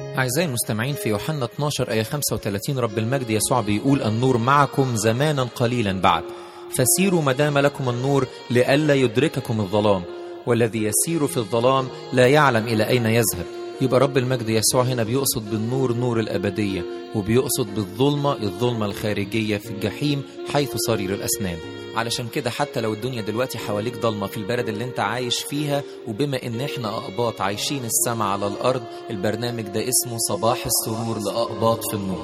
أعزائي المستمعين في يوحنا 12 آية 35 رب المجد يسوع بيقول النور معكم زمانا قليلا بعد فسيروا ما دام لكم النور لئلا يدرككم الظلام والذي يسير في الظلام لا يعلم إلى أين يذهب يبقى رب المجد يسوع هنا بيقصد بالنور نور الأبدية وبيقصد بالظلمة الظلمة الخارجية في الجحيم حيث صرير الأسنان علشان كده حتى لو الدنيا دلوقتي حواليك ضلمة في البلد اللي انت عايش فيها وبما ان احنا أقباط عايشين السما على الأرض البرنامج ده اسمه صباح السرور لأقباط في النور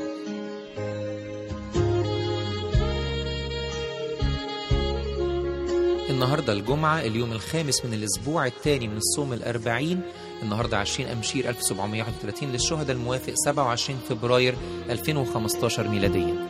النهاردة الجمعة اليوم الخامس من الأسبوع الثاني من الصوم الأربعين النهاردة 20 أمشير 1731 للشهداء الموافق 27 فبراير 2015 ميلاديا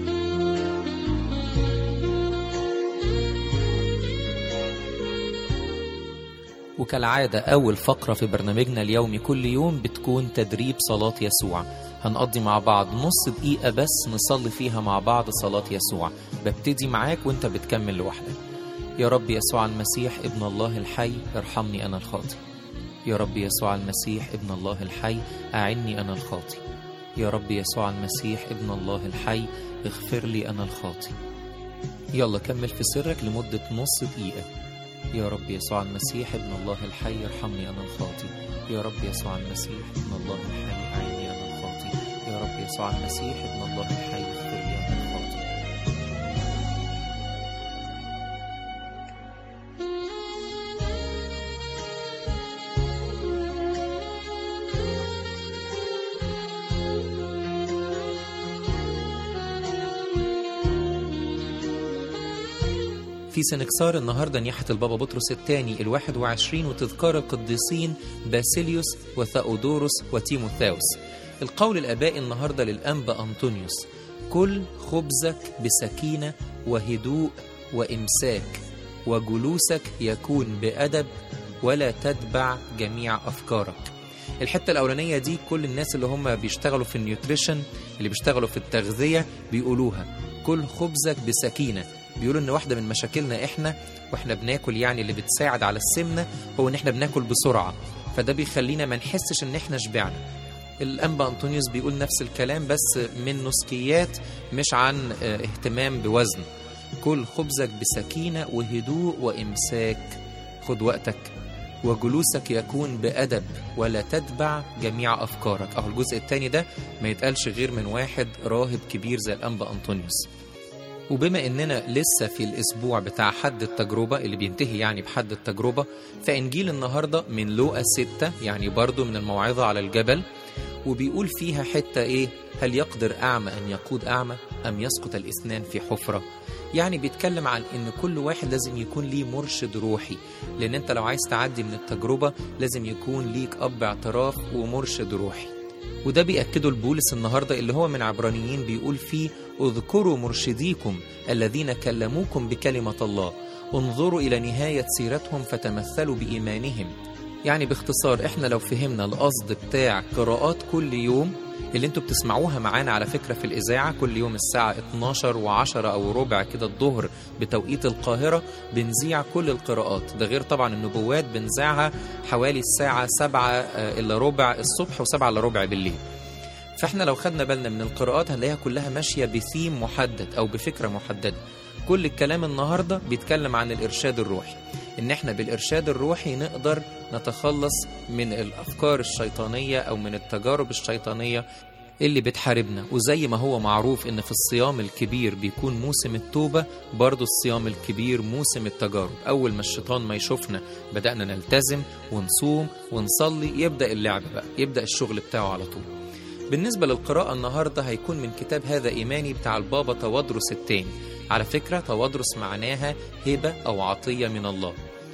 وكالعادة أول فقرة في برنامجنا اليومي كل يوم بتكون تدريب صلاة يسوع هنقضي مع بعض نص دقيقة بس نصلي فيها مع بعض صلاة يسوع ببتدي معاك وانت بتكمل لوحدك يا رب يسوع المسيح ابن الله الحي ارحمني أنا الخاطي يا رب يسوع المسيح ابن الله الحي أعني أنا الخاطي يا رب يسوع المسيح ابن الله الحي اغفر لي أنا الخاطي يلا كمل في سرك لمدة نص دقيقة يا رب يسوع المسيح ابن الله الحي ارحمني أنا الخاطي يا رب يسوع المسيح ابن الله الحي أعني أنا الخاطي يا رب يسوع المسيح ابن الله الحي اغفر لي أنا الخاطي في سنكسار النهاردة نياحة البابا بطرس الثاني الواحد وعشرين وتذكار القديسين باسيليوس وثاودوروس وتيموثاوس القول الآبائي النهاردة للأنبا أنطونيوس كل خبزك بسكينة وهدوء وإمساك وجلوسك يكون بأدب ولا تتبع جميع أفكارك الحتة الأولانية دي كل الناس اللي هم بيشتغلوا في النيوتريشن اللي بيشتغلوا في التغذية بيقولوها كل خبزك بسكينة بيقولوا ان واحده من مشاكلنا احنا واحنا بناكل يعني اللي بتساعد على السمنه هو ان احنا بناكل بسرعه فده بيخلينا ما نحسش ان احنا شبعنا الانبا انطونيوس بيقول نفس الكلام بس من نسكيات مش عن اهتمام بوزن كل خبزك بسكينه وهدوء وامساك خد وقتك وجلوسك يكون بأدب ولا تتبع جميع أفكارك أهو الجزء الثاني ده ما يتقالش غير من واحد راهب كبير زي الأنبا أنطونيوس وبما اننا لسه في الاسبوع بتاع حد التجربه اللي بينتهي يعني بحد التجربه فانجيل النهارده من لوقا 6 يعني برضو من الموعظه على الجبل وبيقول فيها حته ايه هل يقدر اعمى ان يقود اعمى ام يسقط الاثنان في حفره يعني بيتكلم عن ان كل واحد لازم يكون ليه مرشد روحي لان انت لو عايز تعدي من التجربه لازم يكون ليك اب اعتراف ومرشد روحي وده بيأكده البولس النهارده اللي هو من عبرانيين بيقول فيه اذكروا مرشديكم الذين كلموكم بكلمة الله انظروا إلى نهاية سيرتهم فتمثلوا بإيمانهم يعني باختصار احنا لو فهمنا القصد بتاع قراءات كل يوم اللي انتوا بتسمعوها معانا على فكرة في الإذاعة كل يوم الساعة 12 و10 أو ربع كده الظهر بتوقيت القاهرة بنذيع كل القراءات ده غير طبعا النبوات بنذاعها حوالي الساعة 7 إلا ربع الصبح و7 إلا ربع بالليل فاحنا لو خدنا بالنا من القراءات هنلاقيها كلها ماشية بثيم محدد أو بفكرة محددة كل الكلام النهاردة بيتكلم عن الإرشاد الروحي إن احنا بالإرشاد الروحي نقدر نتخلص من الأفكار الشيطانية أو من التجارب الشيطانية اللي بتحاربنا وزي ما هو معروف ان في الصيام الكبير بيكون موسم التوبة برضو الصيام الكبير موسم التجارب اول ما الشيطان ما يشوفنا بدأنا نلتزم ونصوم ونصلي يبدأ اللعب بقى يبدأ الشغل بتاعه على طول بالنسبة للقراءة النهاردة هيكون من كتاب هذا إيماني بتاع البابا توادرس الثاني على فكرة توادرس معناها هبة أو عطية من الله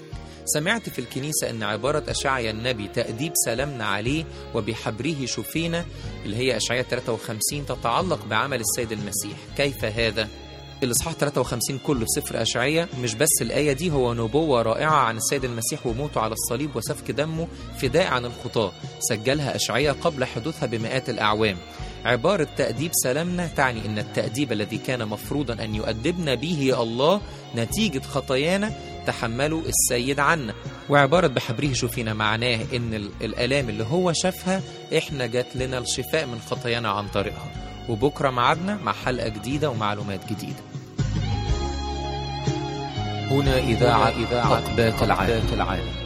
سمعت في الكنيسة أن عبارة أشعيا النبي تأديب سلامنا عليه وبحبره شفينا اللي هي أشعيا 53 تتعلق بعمل السيد المسيح كيف هذا؟ الإصحاح 53 كله في سفر أشعية مش بس الآية دي هو نبوة رائعة عن السيد المسيح وموته على الصليب وسفك دمه فداء عن الخطاة سجلها أشعية قبل حدوثها بمئات الأعوام عبارة تأديب سلامنا تعني أن التأديب الذي كان مفروضا أن يؤدبنا به الله نتيجة خطايانا تحمله السيد عنا وعبارة بحبره شوفينا معناه إن ال- الآلام اللي هو شافها إحنا جات لنا الشفاء من خطايانا عن طريقها وبكرة معادنا مع حلقة جديدة ومعلومات جديدة هنا إذاعة إذاعة أقبات العالم